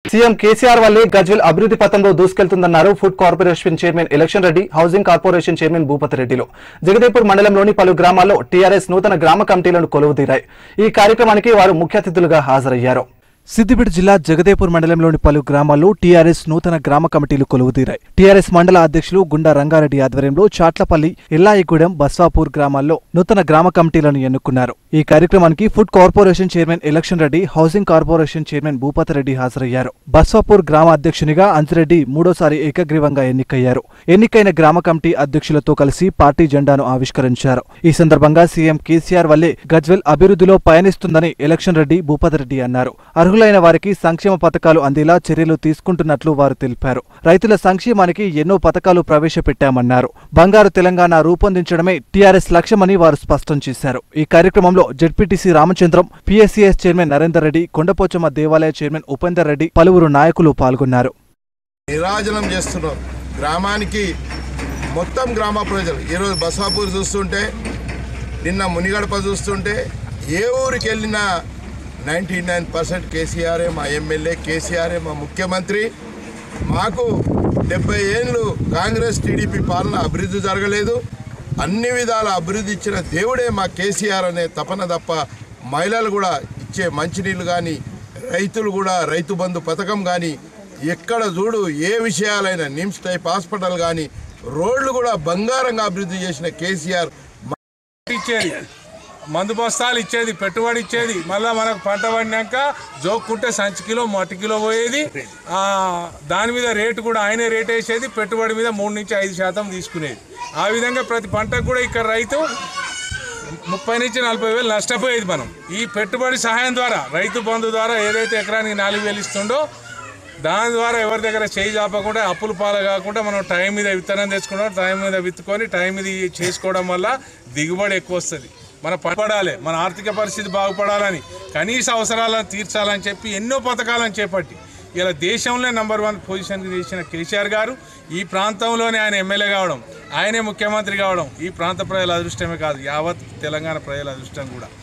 CM KCR వల్లే గజ్వెల్ అభివృద్ధి పథంలో దూసుకెళ్తుందన్నారు food corporation chairman Elakshan Reddy housing corporation chairman Bhupathi రెడ్డిలో జగదేపూర్ మండలంలోని పలు గ్రామాల్లో టీఆర్ఎస్ నూతన గ్రామ కమిటీలను కొలువుదీరాయి ఈ కార్యక్రమానికి వారు ముఖ్య అతిథులుగా హాజరయ్యారు సిద్దిపేట జిల్లా జగదేపూర్ మండలంలోని పలు గ్రామాల్లో టీఆర్ఎస్ నూతన గ్రామ కమిటీలు కొలువుదీరాయి టీఆర్ఎస్ మండల అధ్యక్షులు గుండా రంగారెడ్డి ఆధ్వర్యంలో చాట్లపల్లి ఎల్లాయిగూడెం బస్వాపూర్ గ్రామాల్లో నూతన గ్రామ కమిటీలను ఎన్నుకున్నారు ఈ కార్యక్రమానికి food corporation chairman Elakshan Reddy housing corporation chairman Bhupathi Reddy హాజరయ్యారు బస్వాపూర్ గ్రామ అధ్యక్షునిగా అంజిరెడ్డి మూడోసారి ఏకగ్రీవంగా ఎన్నికయ్యారు ఎన్నికైన గ్రామ కమిటీ అధ్యక్షులతో కలిసి పార్టీ జెండాను ఆవిష్కరించారు ఈ సందర్భంగా సీఎం కేసీఆర్ వల్లే గజ్వెల్ అభివృద్ధిలో పయనిస్తుందని ఎలక్షన్ రెడ్డి భూపతి రెడ్డి అన్నారు అర్హులైన వారికి సంక్షేమ పథకాలు అందేలా చర్యలు తీసుకుంటున్నట్లు వారు తెలిపారు రైతుల సంక్షేమానికి ఎన్నో పథకాలు ప్రవేశపెట్టామన్నారు బంగారు తెలంగాణ రూపొందించడమే టీఆర్ఎస్ లక్ష్యమని వారు స్పష్టం చేశారు ఈ కార్యక్రమంలో ZPTC Ramachandram PSCS chairman Narender Reddy Kondapochamma దేవాలయ చైర్మన్ ఉపేందర్ రెడ్డి పలువురు నాయకులు పాల్గొన్నారు నిరాజనం చేస్తున్నారు గ్రామానికి మొత్తం గ్రామ ప్రజలు ఈరోజు బసాపూర్ చూస్తుంటే నిన్న మునిగడప చూస్తుంటే ఏ ఊరికి వెళ్ళినా నైంటీ నైన్ పర్సెంట్ కేసీఆరే మా ఎమ్మెల్యే కేసీఆరే మా ముఖ్యమంత్రి మాకు డెబ్బై ఏళ్ళు కాంగ్రెస్ టీడీపీ పాలన అభివృద్ధి జరగలేదు అన్ని విధాల అభివృద్ధి ఇచ్చిన దేవుడే మా కేసీఆర్ అనే తపన తప్ప మహిళలు కూడా ఇచ్చే మంచినీళ్ళు కానీ రైతులు కూడా రైతు బంధు పథకం కానీ ఎక్కడ చూడు ఏ విషయాలైనా నిమ్స్ టైప్ హాస్పిటల్ కానీ రోడ్లు కూడా బంగారంగా అభివృద్ధి చేసిన కేసీఆర్ ఇచ్చేది మందు బస్తాలు ఇచ్చేది పెట్టుబడి ఇచ్చేది మళ్ళీ మనకు పంట పడినాక జోక్కుంటే సంచి కిలో మట్టి కిలో పోయేది ఆ, దాని మీద రేటు కూడా ఆయనే రేట్ వేసేది పెట్టుబడి మీద మూడు నుంచి ఐదు శాతం తీసుకునేది ఆ విధంగా ప్రతి పంటకు కూడా ఇక్కడ రైతు ముప్పై నుంచి నలభై వేలు నష్టపోయేది మనం ఈ పెట్టుబడి సహాయం ద్వారా రైతు బంధు ద్వారా ఏదైతే ఎకరానికి నాలుగు వేలు ఇస్తుండో దాని ద్వారా ఎవరి దగ్గర చేయి చాపకుండా అప్పులు పాలు కాకుండా మనం టైం మీద విత్తనం తెచ్చుకుంటాం టైం మీద విత్తుకొని టైం మీద ఇవి చేసుకోవడం వల్ల దిగుబడి ఎక్కువ వస్తుంది మన పడాలి మన ఆర్థిక పరిస్థితి బాగుపడాలని కనీస అవసరాలను తీర్చాలని చెప్పి ఎన్నో పథకాలను చేపట్టి ఇలా దేశంలో నెంబర్ వన్ పొజిషన్కి చేసిన కేసీఆర్ గారు ఈ ప్రాంతంలోనే ఆయన ఎమ్మెల్యే కావడం ఆయనే ముఖ్యమంత్రి కావడం ఈ ప్రాంత ప్రజల అదృష్టమే కాదు యావత్ తెలంగాణ ప్రజల అదృష్టం కూడా